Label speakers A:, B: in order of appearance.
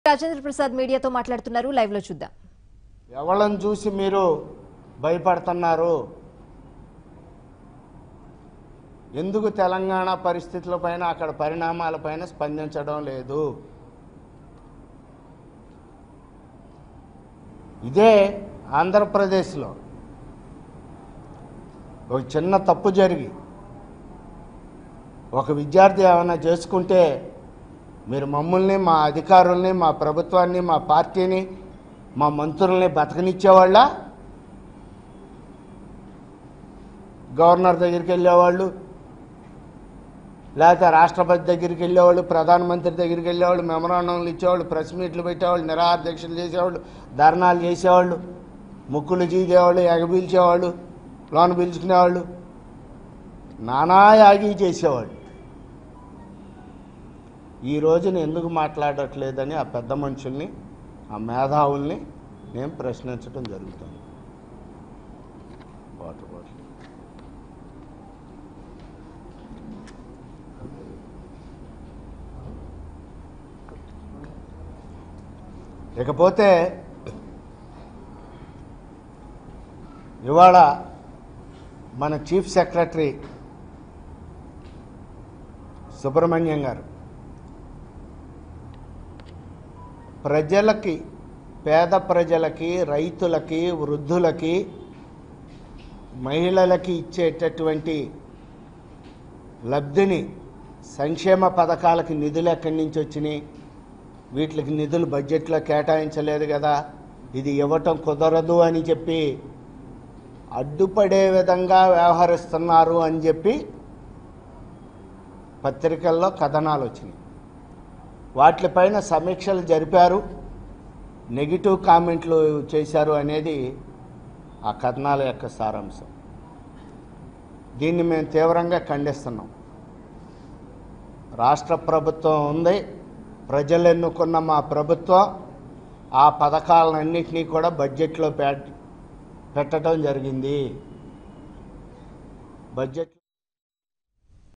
A: రాజేంద్ర ప్రసాద్ మీడియాతో మాట్లాడుతున్నారు లైవ్ లో చూద్దాం
B: ఎవళ్ళని చూసి మీరు భయపడుతున్నారు ఎందుకు తెలంగాణ పరిస్థితులపైన అక్కడ పరిణామాలపైన స్పందించడం లేదు ఇదే ఆంధ్రప్రదేశ్లో ఒక చిన్న తప్పు జరిగి ఒక విద్యార్థి ఏమైనా చేసుకుంటే మీరు మమ్మల్ని మా అధికారుల్ని మా ప్రభుత్వాన్ని మా పార్టీని మా మంత్రుల్ని బతకనిచ్చేవాళ్ళ గవర్నర్ దగ్గరికి వెళ్ళేవాళ్ళు లేకపోతే రాష్ట్రపతి దగ్గరికి వెళ్ళేవాళ్ళు ప్రధానమంత్రి దగ్గరికి వెళ్ళేవాళ్ళు మెమరాండంలు ఇచ్చేవాళ్ళు ప్రెస్ మీట్లు పెట్టేవాళ్ళు నిరాధ్యక్షలు చేసేవాళ్ళు ధర్నాలు చేసేవాళ్ళు ముక్కులు చీదేవాళ్ళు ఎగబీల్చేవాళ్ళు లోన పీల్చుకునేవాళ్ళు నానా యాగి చేసేవాళ్ళు ఈ రోజున ఎందుకు మాట్లాడట్లేదని ఆ పెద్ద మనుషుల్ని ఆ మేధావుల్ని నేను ప్రశ్నించడం జరుగుతుంది వాటర్ బాటిల్ ఇకపోతే ఇవాళ మన చీఫ్ సెక్రటరీ సుబ్రహ్మణ్యం గారు ప్రజలకి పేద ప్రజలకి రైతులకి వృద్ధులకి మహిళలకి ఇచ్చేటటువంటి లబ్ధిని సంక్షేమ పథకాలకి నిధులు ఎక్కడి నుంచి వచ్చినాయి వీటికి నిధులు బడ్జెట్లో కేటాయించలేదు కదా ఇది ఇవ్వటం కుదరదు అని చెప్పి అడ్డుపడే విధంగా వ్యవహరిస్తున్నారు అని చెప్పి పత్రికల్లో కథనాలు వచ్చినాయి వాటిపైన సమీక్షలు జరిపారు నెగిటివ్ కామెంట్లు చేశారు అనేది ఆ కథనాల యొక్క సారాంశం దీన్ని మేము తీవ్రంగా ఖండిస్తున్నాం రాష్ట్ర ప్రభుత్వం ఉంది ప్రజలు ఎన్నుకున్న మా ప్రభుత్వం ఆ పథకాలన్నింటినీ కూడా బడ్జెట్లో పెట్ పెట్టడం జరిగింది బడ్జెట్